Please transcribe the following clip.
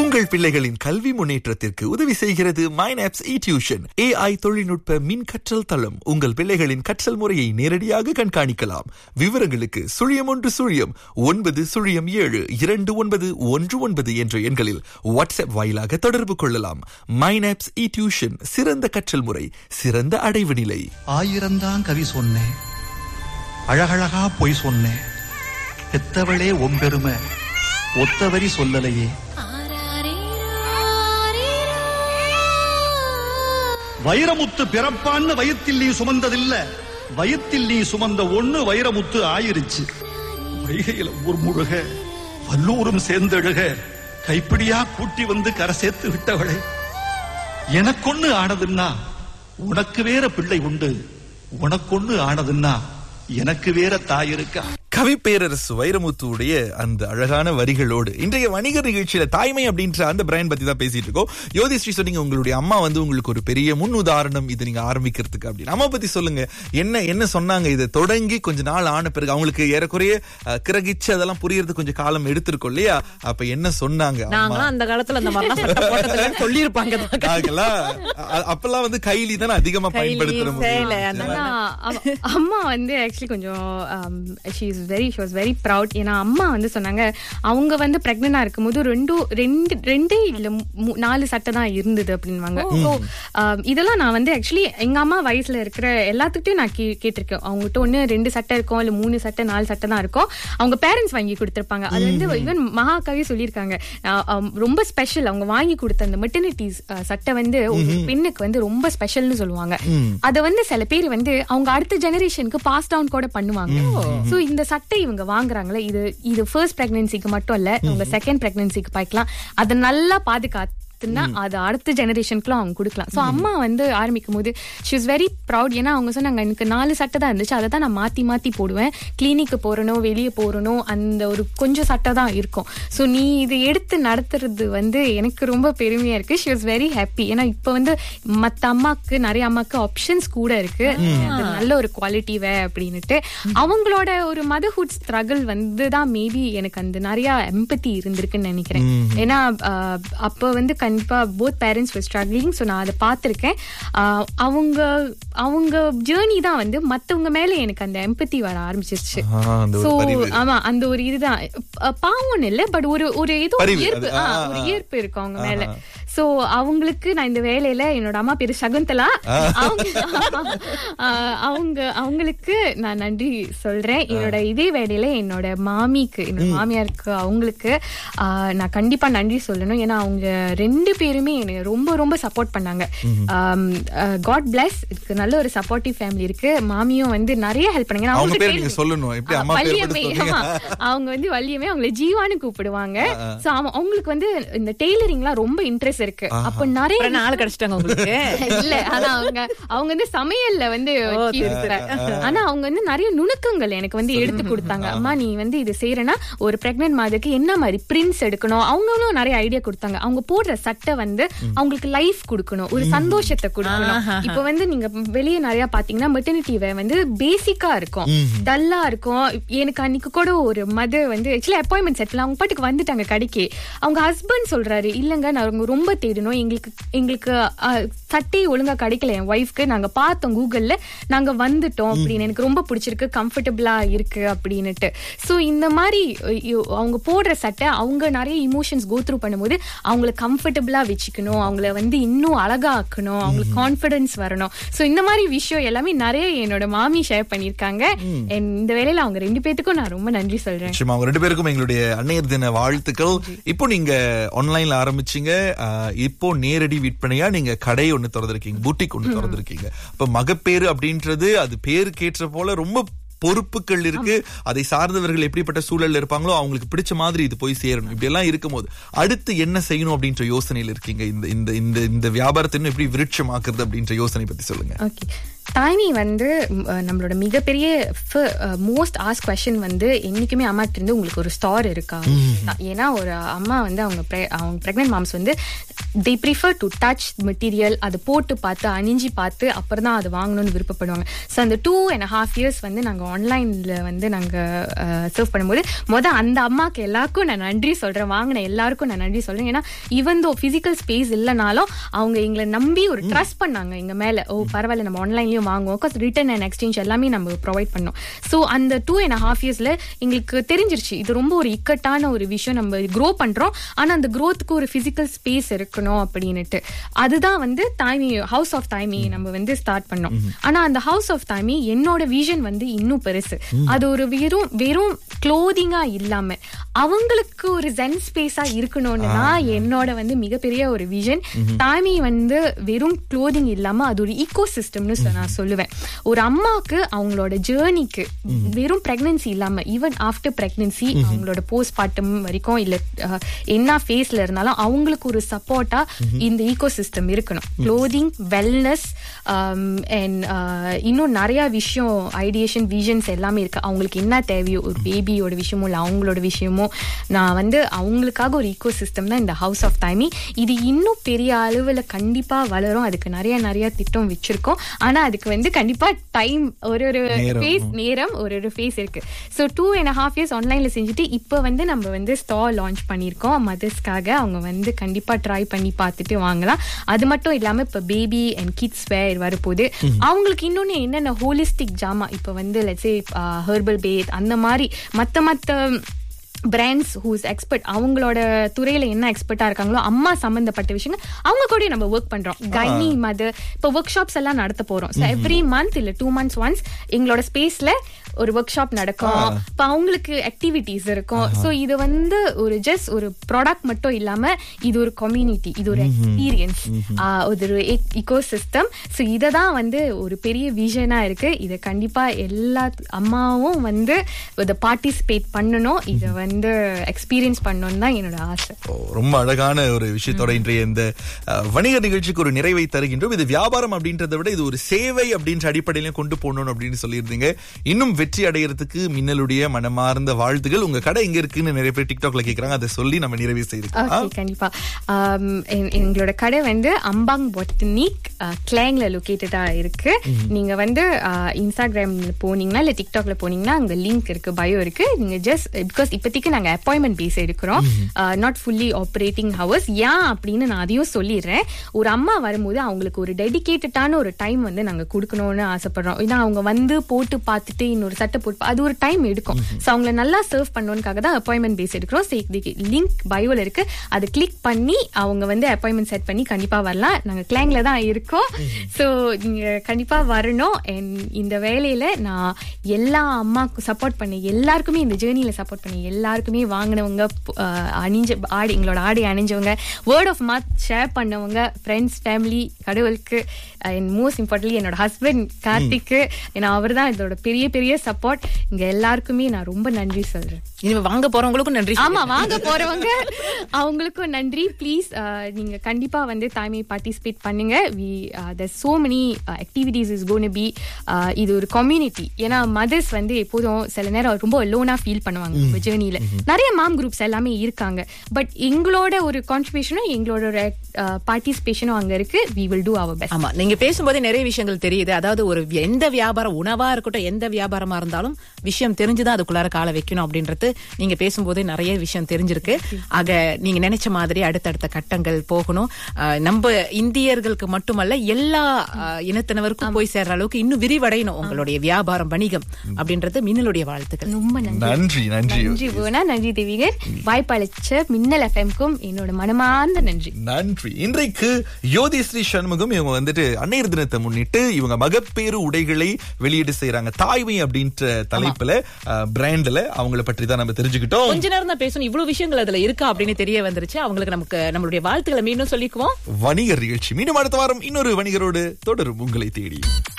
உங்கள் பிள்ளைகளின் கல்வி முன்னேற்றத்திற்கு உதவி செய்கிறது மைனாப்ஸ் இ டியூஷன் ஏஐ தொழில்நுட்ப மின் கற்றல் தளம் உங்கள் பிள்ளைகளின் கற்றல் முறையை நேரடியாக கண்காணிக்கலாம் விவரங்களுக்கு சுழியம் ஒன்று சுழியம் ஒன்பது சுழியம் ஏழு இரண்டு ஒன்பது ஒன்று ஒன்பது என்ற எண்களில் வாட்ஸ்அப் வாயிலாக தொடர்பு கொள்ளலாம் மைனாப்ஸ் இ டியூஷன் சிறந்த கற்றல் முறை சிறந்த அடைவு நிலை ஆயிரம்தான் கவி சொன்னேன் அழகழகா பொய் சொன்னேன் பெத்தவளே ஒம்பெருமை ஒத்தவரி சொல்லலையே வைரமுத்து பிறப்பான்னு வயித்தில் நீ சுமந்ததில்ல வயித்தில் நீ சுமந்த ஒண்ணு வைரமுத்து ஆயிருச்சு வைகையில ஊர் முழுக வல்லூரும் சேர்ந்தெழுக கைப்பிடியா கூட்டி வந்து கரை சேர்த்து விட்டவளே எனக்கொன்னு ஆனதுன்னா உனக்கு வேற பிள்ளை உண்டு உனக்கொன்னு ஆனதுன்னா எனக்கு வேற தாய் இருக்கா கவி பேரரசு வைரமுத்துவுடைய அந்த அழகான வரிகளோடு இன்றைய வணிகர் நிகழ்ச்சியில தாய்மை அப்படின்ற அந்த பிராண்ட் பத்தி தான் பேசிட்டு இருக்கோம் யோதிஸ்ரீ சொன்னீங்க உங்களுடைய அம்மா வந்து உங்களுக்கு ஒரு பெரிய முன் உதாரணம் இது நீங்க ஆரம்பிக்கிறதுக்கு அப்படின்னு அம்மா பத்தி சொல்லுங்க என்ன என்ன சொன்னாங்க இதை தொடங்கி கொஞ்ச நாள் ஆன பிறகு அவங்களுக்கு ஏறக்குறைய அஹ், கிரகிச்சு அதெல்லாம் புரியறது கொஞ்சம் காலம் எடுத்திருக்கும் இல்லையா அப்ப என்ன சொன்னாங்க அம்மா நாங்களாம் அந்த காலத்துல அந்த மாதிரிலாம் சட்டை போட்டதுல சொல்லியிருப்பாங்க தான். நாங்கெல்லாம் அ- அப்பெல்லாம் வந்து கைலி தானே அதிகமா கைலி, பயன்படுத்துற சேலை, அந்த முடியும் ஆனா, அவ- அம்மா வந்து ஆக்சுவலி கொஞ்சம் she is very she was very proud ஏன்னா அம்மா வந்து சொன்னாங்க அவங்க வந்து பிரெக்னெண்டா இருக்கும்போது ரெண்டு ரெண்டு ரெண்டே இல்ல மூ- நாலு சட்டை தான் இருந்தது அப்படின்வாங்க ஸோ இதெல்லாம் நான் வந்து ஆக்சுவலி எங்க அம்மா வயசுல இருக்கிற எல்லாத்துக்கிட்டையும் நான் கே- கேட்டிருக்கேன் அவங்ககிட்ட ஒண்ணு ரெண்டு சட்டை இருக்கும் இல்ல மூணு சட்டை நாலு சட்டை தான் இருக்கும் அவங்க பேரண்ட்ஸ் வாங்கி கொடுத்திருப்பாங்க அது வந்து ஈவன் மகாகவி சொல்லியிருக்காங்க ஆஹ், ஆம், ரொம்ப ஸ்பெஷல் அவங்க வாங்கி கொடுத்த அந்த மெட்டர்னிட்டி சட்டை வந்து ஒரு பெண்ணுக்கு வந்து ரொம்ப ஸ்பெஷல்னு சொல்லுவாங்க அத வந்து சில பேர் வந்து அவங்க அடுத்த ஜெனரேஷனுக்கு பாஸ் டவுன் கூட பண்ணுவாங்க சோ இந்த சட்டை இவங்க வாங்குறாங்களே இது இது ஃபர்ஸ்ட் பிரெக்னன்சிக்கு மட்டும் இல்ல இவங்க செகண்ட் பிரெக்னன்சிக்கு பாய்க்கலாம் அதை நல்லா பாதுகாத்துனா அது அடுத்த ஜெனரேஷனுக்குலாம் அவங்க கொடுக்கலாம் சோ அம்மா வந்து ஆரம்பிக்கும் போது ஷி இஸ் வெரி ப்ரௌட் ஏன்னா அவங்க சொன்னாங்க எனக்கு நாலு சட்டை தான் இருந்துச்சு அதை தான் நான் மாத்தி மாத்தி போடுவேன் கிளினிக்கு போறனோ வெளியே போறனோ அந்த ஒரு கொஞ்சம் சட்டை தான் இருக்கும் சோ நீ இது எடுத்து நடத்துறது வந்து எனக்கு ரொம்ப பெருமையா இருக்கு ஷி வாஸ் வெரி ஹாப்பி ஏன்னா இப்ப வந்து மத்த அம்மாக்கு நிறைய அம்மாக்கு ஆப்ஷன்ஸ் கூட இருக்கு அது நல்ல ஒரு குவாலிட்டி வே அப்படின்னுட்டு அவங்களோட ஒரு மதர்ஹுட் ஸ்ட்ரகிள் வந்து தான் மேபி எனக்கு அந்த நிறைய எம்பத்தி இருந்திருக்குன்னு நினைக்கிறேன் ஏன்னா ஆஹ், அப்ப வந்து கண்டிப்பா போத் பேரண்ட்ஸ் ஸ்ட்ரகிளிங் ஸோ நான் அதை பார்த்துருக்கேன் ஆஹ், அவங்க அவங்க ஜேர்னி தான் வந்து மத்தவங்க மேல எனக்கு அந்த எம்பத்தி வர ஆரம்பிச்சிருச்சு ஆ, அந்த ஒரு சோ பரிவு. ஆமா அந்த ஒரு இதுதான் அஹ் பாவம் இல்ல பட் ஒரு ஒரு ஏதோ பரிவு, ஈர்ப்பு அது, ஆ, ஆ, ஒரு ஆ. ஈர்ப்பு இருக்கு அவங்க மேல சோ அவங்களுக்கு நான் இந்த வேலையில என்னோட அம்மா பேரு சகுந்தலா அவங்க ஆஹ் அவங்க அவங்களுக்கு நான் நன்றி சொல்றேன் என்னோட இதே வேலையில என்னோட மாமிக்கு என்னோட மாமியாருக்கு அவங்களுக்கு ஆஹ் நான் கண்டிப்பா நன்றி சொல்லணும் ஏன்னா அவங்க ரெண்டு பேருமே எனக்கு ரொம்ப ரொம்ப சப்போர்ட் பண்ணாங்க காட் பிளஸ் இதுக்கு நல்ல ஒரு சப்போர்ட்டிவ் ஃபேமிலி இருக்கு மாமியும் வந்து நிறைய ஹெல்ப் பண்ணாங்க நான் அவங்க அவங்களுக்கு பேர் நீங்க தெரியும். சொல்லணும் எப்படி அம்மா பேர் வள்ளியம்மை, மட்டும் சொல்றீங்க ஆமா. அவங்க வந்து வள்ளியமே அவங்கள ஜீவான்னு கூப்பிடுவாங்க சோ அவ- அவங்களுக்கு வந்து இந்த டெய்லரிங்லாம் ரொம்ப இன்ட்ரெஸ்ட் இருக்கு அப்ப நிறைய அப்புறம் நாள் கிடைச்சிட்டாங்க உங்களுக்கு இல்ல ஆனா அவங்க அவங்க வந்து சமையல்ல வந்து ஓ, key சரி, இருக்காங்க. ஆனா அவங்க வந்து நிறைய நுணுக்கங்கள் எனக்கு வந்து எடுத்து கொடுத்தாங்க அம்மா நீ வந்து இது செய்யறனா ஒரு பிரெக்னன்ட் மாதிரிக்கு என்ன மாதிரி பிரிண்ட்ஸ் எடுக்கணும் அவங்களும் நிறைய ஐடியா கொடுத்தாங்க அவங்க போடுற சட்டை வந்து அவங்களுக்கு லைஃப் கொடுக்கணும் ஒரு சந்தோஷத்தை கொடுக்கணும் இப்ப வந்து நீங்க வெளியே நிறைய பாத்தீங்கன்னா மெட்டர்னிட்டி வந்து பேசிக்கா இருக்கும் டல்லா இருக்கும் எனக்கு அன்னைக்கு கூட ஒரு மதர் வந்து ஆக்சுவலி அப்பாயின்மெண்ட் செட்ல அவங்க பாட்டுக்கு வந்துட்டாங்க கடைக்கு அவங்க ஹஸ்பண்ட் சொல்றாரு இல்லங்க நாங்க ரொம்ப தேடினோம் எங்களுக்கு எங்களுக்கு அஹ், சட்டை ஒழுங்கா கிடைக்கல என் ஒய்ஃப்க்கு நாங்க பார்த்தோம் கூகுள்ல நாங்க வந்துட்டோம் அப்படின்னு எனக்கு ரொம்ப பிடிச்சிருக்கு கம்ஃபர்டபுளா இருக்கு அப்படின்னுட்டு சோ இந்த மாதிரி ஐயோ, அவங்க போடுற சட்டை அவங்க நிறைய இமோஷன்ஸ் கோ த்ரூ பண்ணும்போது அவங்கள கம்ஃபர்டபுளா வச்சுக்கணும் அவங்கள வந்து இன்னும் அழகா ஆக்கணும் அவங்களுக்கு கான்பிடன்ஸ் வரணும் சோ இந்த மாதிரி விஷயம் எல்லாமே நிறைய என்னோட மாமி ஷேர் பண்ணிருக்காங்க And இந்த வேலையில அவங்க ரெண்டு பேத்துக்கும் நான் ரொம்ப நன்றி சொல்றேன் நிச்சயமா அவங்க ரெண்டு பேருக்கும் எங்களுடைய அன்னையர் தின வாழ்த்துக்கள் இப்போ நீங்க ஆன்லைன்ல ஆரம்பிச்சீங்க ஆஹ், இப்போ நேரடி விற்பனையா நீங்க கடை ஒண்ணு திறந்திருக்கீங்க பூட்டிக் ஒண்ணு திறந்திருக்கீங்க அப்ப மகப்பேறு அப்படின்றது அது பேருக்கு ஏற்ற போல ரொம்ப பொறுப்புகள் இருக்கு அதை சார்ந்தவர்கள் எப்படிப்பட்ட சூழல்ல இருப்பாங்களோ அவங்களுக்கு பிடிச்ச மாதிரி இது போய் சேரணும் இப்படி எல்லாம் இருக்கும்போது அடுத்து என்ன செய்யணும் அப்படின்ற யோசனையில இருக்கீங்க இந்த இந்த இந்த இந்த வியாபாரத்தை இன்னும் எப்படி விருட்சமாக்குறது அப்படின்ற யோசனை பத்தி சொல்லுங்க ஓகே தாய்மி வந்து ம், அஹ், நம்மளோட மிகப்பெரிய மோஸ்ட் ஆஸ்க் கொஸ்டின் வந்து என்னைக்குமே அம்மாட்ட இருந்து உங்களுக்கு ஒரு ஸ்டார் இருக்கா ஏன்னா ஒரு அம்மா வந்து அவங்க pre- அவங்க பிரெக்னென்ட் மாம்ஸ் வந்து they prefer to touch material அது போட்டு பார்த்து அணிஞ்சு பார்த்து அப்புறம் தான் அது வாங்கணும்னு விருப்பப்படுவாங்க ஸோ அந்த டூ அண்ட் ஹாஃப் இயர்ஸ் வந்து நாங்கள் ஆன்லைனில் வந்து நாங்கள் சர்வ் பண்ணும்போது மொதல் அந்த அம்மாக்கு எல்லாருக்கும் நான் நன்றி சொல்கிறேன் வாங்கின எல்லாருக்கும் நான் நன்றி சொல்கிறேன் ஏன்னா ஈவன் தோ ஃபிசிக்கல் ஸ்பேஸ் இல்லைனாலும் அவங்க எங்களை நம்பி ஒரு ட்ரஸ்ட் பண்ணாங்க எங்க மேல ஓ பரவாயில்ல நம்ம ஆன்லைன்லயும் வாங்குவோம் பிகாஸ் ரிட்டர்ன் அண்ட் எக்ஸ்சேஞ்ச் எல்லாமே நம்ம ப்ரொவைட் பண்ணோம் ஸோ அந்த டூ அண்ட் ஹாஃப் இயர்ஸ்ல எங்களுக்கு தெரிஞ்சிருச்சு இது ரொம்ப ஒரு இக்கட்டான ஒரு விஷயம் நம்ம க்ரோ பண்றோம் ஆனா அந்த க்ரோத்துக்கு ஒரு பிசிக்கல் ஸ்பேஸ் இருக்கணும் அப்படின்னுட்டு அதுதான் வந்து தாய்மி ஹவுஸ் ஆஃப் தாய்மி நம்ம வந்து ஸ்டார்ட் பண்ணோம் ஆனா அந்த ஹவுஸ் ஆஃப் தாய்மி என்னோட விஷன் வந்து இன்னும் பெருசு அது ஒரு வெறும் வெறும் க்ளோதிங்கா இல்லாம அவங்களுக்கு ஒரு ஜென் ஸ்பேஸா இருக்கணும்னு தான் என்னோட வந்து மிகப்பெரிய ஒரு விஷன் தாய்மை வந்து வெறும் க்ளோதிங் இல்லாம அது ஒரு ஈகோ சிஸ்டம்னு நான் சொல்லுவேன் ஒரு அம்மாவுக்கு அவங்களோட ஜேர்னிக்கு வெறும் பிரெக்னன்சி இல்லாம ஈவன் ஆஃப்டர் பிரெக்னன்சி அவங்களோட போஸ்ட் பார்ட்டம் வரைக்கும் இல்ல அஹ், என்ன ஃபேஸ்ல இருந்தாலும் அவங்களுக்கு ஒரு சப்போர்ட்டா இந்த ஈகோ சிஸ்டம் இருக்கணும் க்ளோதிங் வெல்னஸ் அண்ட் இன்னும் நிறைய விஷயம் ஐடியேஷன் விஷன்ஸ் எல்லாமே இருக்கு அவங்களுக்கு என்ன தேவையோ ஒரு பேபியோட விஷயமோ இல்ல அவங்களோட விஷயமோ நான் வந்து அவங்களுக்காக ஒரு ஈகோ சிஸ்டம் தான் இந்த ஹவுஸ் ஆஃப் டைமி இது இன்னும் பெரிய அளவுல கண்டிப்பா வளரும் அதுக்கு நிறைய நிறைய திட்டம் வச்சிருக்கோம் ஆனா அதுக்கு வந்து கண்டிப்பா டைம் ஒரு ஒரு நேரம். ஃபேஸ் நேரம் ஒரு ஒரு ஃபேஸ் இருக்கு so two and half years ஆன்லைன்ல செஞ்சுட்டு இப்போ வந்து நம்ம வந்து ஸ்டால் லான்ச் பண்ணியிருக்கோம் மதர்ஸ்க்காக அவங்க வந்து கண்டிப்பா ட்ரை பண்ணி பார்த்துட்டு வாங்கலாம் அது மட்டும் இல்லாம இப்போ பேபி அண்ட் கிட்ஸ் வேர் வரப்போகுது அவங்களுக்கு இன்னொன்னு என்னென்ன ஹோலிஸ்டிக் ஜாமா இப்போ வந்து லெட்ஸே ஹெர்பல் பேத் அந்த மாதிரி மத்த மத்த பிராண்ட்ஸ் ஹூஸ் எக்ஸ்பர்ட் அவங்களோட துறையில என்ன எக்ஸ்பர்ட்டா இருக்காங்களோ அம்மா சம்பந்தப்பட்ட விஷயங்கள் அவங்க கூட நம்ம ஒர்க் பண்றோம் கைனி மதர் இப்போ ஒர்க் ஷாப்ஸ் எல்லாம் நடத்த போறோம் ஸோ எவ்ரி மந்த் இல்ல டூ மந்த்ஸ் ஒன்ஸ் எங்களோட ஸ்பேஸ்ல ஒரு ஒர்க் ஷாப் நடக்கும் இப்போ அவங்களுக்கு ஆக்டிவிட்டிஸ் இருக்கும் ஸோ இது வந்து ஒரு ஜஸ்ட் ஒரு ப்ராடக்ட் மட்டும் இல்லாம இது ஒரு கம்யூனிட்டி இது ஒரு எக்ஸ்பீரியன்ஸ் ஒரு இக்கோ சிஸ்டம் ஸோ இதை தான் வந்து ஒரு பெரிய விஷனா இருக்கு இதை கண்டிப்பா எல்லா அம்மாவும் வந்து இதை பார்ட்டிசிபேட் பண்ணணும் இதை வந்து எக்ஸ்பீரியன்ஸ் பண்ணணும்னு தான் என்னோட ஆசை ஓ, ரொம்ப அழகான ஒரு விஷயத்தோட இன்றைய இந்த அஹ், வணிக நிகழ்ச்சிக்கு ஒரு நிறைவை தருகின்றோம் இது வியாபாரம் அப்படின்றத விட இது ஒரு சேவை அப்படின்ற அடிப்படையிலும் கொண்டு போகணும் அப்படின்னு சொல்லியிருந்தீங்க இன்னும் வெற்றி அடையறதுக்கு மின்னலுடைய மனமார்ந்த வாழ்த்துகள் உங்க கடை எங்க இருக்குன்னு நிறைய பேர் டிக்டாக்ல கேக்குறாங்க அதை சொல்லி நம்ம நிறைவு செய்திருக்கோம் ஓகே கண்டிப்பா ஆம், எங்- எங்களோட கடை வந்து அம்பாங் பொட்டனிக் கிளாங்ல லொக்கேட்டடா இருக்கு நீங்க வந்து இன்ஸ்டாகிராம்ல போனீங்கன்னா இல்ல டிக்டாக்ல போனீங்கன்னா அங்க லிங்க் இருக்கு பயோ இருக்கு நீங்க ஜஸ்ட் பிகாஸ் இப்போதைக்கு நாங்க அப்பாயின்மெண்ட் பேஸ் எடுக்கிறோம் நாட் ஃபுல்லி ஆப்ரேட்டிங் ஹவர்ஸ் ஏன் அப்படின்னு நான் அதையும் சொல்லிடுறேன் ஒரு அம்மா வரும்போது அவங்களுக்கு ஒரு டெடிகேட்டடான ஒரு டைம் வந்து நாங்க கொடுக்கணும்னு ஆசைப்படுறோம் ஏன்னா அவங்க வந்து போட்டு பார்த்துட்டு இன்னொரு சட்டை போட்டு அது ஒரு டைம் எடுக்கும் ஸோ அவங்கள நல்லா சர்வ் பண்ணணுக்காக தான் அப்பாயின்மெண்ட் பேஸ் எடுக்கிறோம் லிங்க் பயோல இருக்கு அது கிளிக் பண்ணி அவங்க வந்து அப்பாயின்மெண்ட் செட் பண்ணி கண்டிப்பா வரலாம் நாங்க கிளாங்ல தான் இருக்கோம் ஸோ நீங்க கண்டிப்பா வரணும் And இந்த வேலையில நான் எல்லா அம்மாக்கும் சப்போர்ட் பண்ண எல்லாருக்குமே இந்த ஜேர்னில சப்போர்ட் பண்ண எல்லாருக்குமே வாங்கினவங்க அஹ், அணிஞ்ச ஆடை எங்களோட ஆடை அணிஞ்சவங்க வேர்ட் ஆஃப் மவுத் ஷேர் பண்ணவங்க ஃப்ரெண்ட்ஸ் ஃபேமிலி கடவுளுக்கு அண்ட் மோஸ்ட் இம்பார்ட்டன்ட்லி என்னோட ஹஸ்பண்ட் கார்த்திக்கு ஏன்னா அவர் தான் இதோட பெரிய பெரிய சப்போர்ட் இங்க எல்லாருக்குமே நான் ரொம்ப நன்றி சொல்றேன் இனிமே வாங்க போறவங்களுக்கும் நன்றி ஆமா வாங்க போறவங்க அவங்களுக்கும் நன்றி ப்ளீஸ் நீங்க கண்டிப்பா வந்து தாய்மை பார்ட்டிசிபேட் பண்ணுங்க we there's so many activities is gonna be இது ஒரு கம்யூனிட்டி ஏன்னா மதர்ஸ் வந்து எப்போதும் சில நேரம் ரொம்ப லோனா ஃபீல் பண்ணுவாங்க உங்க ஜேர்னில நிறைய மாம் குரூப்ஸ் எல்லாமே இருக்காங்க பட் எங்களோட ஒரு கான்ட்ரிபியூஷனும் எங்களோட ஒரு பார்ட்டிசிபேஷனும் அங்க இருக்கு we will do our best ஆமா நீங்க பேசும்போதே நிறைய விஷயங்கள் தெரியுது அதாவது ஒரு வி- எந்த வியாபாரம் உணவா இருக்கட்டும் எந்த வியாபாரமா இருந்தாலும் விஷயம் தெரிஞ்சுதான் அதுக்குள்ளார காலை வைக்கணும் அப்படின்றது நீங்க பேசும்போதே நிறைய விஷயம் தெரிஞ்சிருக்கு ஆக நீங்க நினைச்ச மாதிரி அடுத்தடுத்த கட்டங்கள் போகணும் ஆஹ் நம்ம இந்தியர்களுக்கு மட்டுமல்ல எல்லா ஆஹ், இனத்தினருக்கும் போய் சேர்ற அளவுக்கு இன்னும் விரிவடையணும் உங்களுடைய வியாபாரம் வணிகம் அப்படின்றது மின்னலுடைய வாழ்த்துக்கள் ரொம்ப நன்றி நன்றி நன்றி நன்றி புவனா நன்றி தேவிகர் வாய்ப்பளிச்ச மின்னல் எஃப்எம்க்கும் என்னோட மனமார்ந்த நன்றி நன்றி இன்றைக்கு யோதி ஸ்ரீ சண்முகம் இவங்க வந்துட்டு அன்னையர் தினத்தை முன்னிட்டு இவங்க மகப்பேறு உடைகளை வெளியீடு செய்யறாங்க தாய்மை அப்படின்ற தலைப்புல பிராண்ட்ல அவங்கள பற்றி தான் நம்ம தெரிஞ்சுக்கிட்டோம் கொஞ்ச நேரம் தான் பேசணும் இவ்வளவு விஷயங்கள் அதுல இருக்கா அப்படின்னு தெரிய வந்துருச்சு அவங்களுக்கு நமக்கு நம்மளுடைய வாழ்த்துக்களை மீண்டும் சொல்லிக்குவோம் வணிகர் நிகழ்ச்சி மீண்டும் அடுத்த வாரம் இன்னொரு வணிகரோடு தொடரும் உங்களை தேடி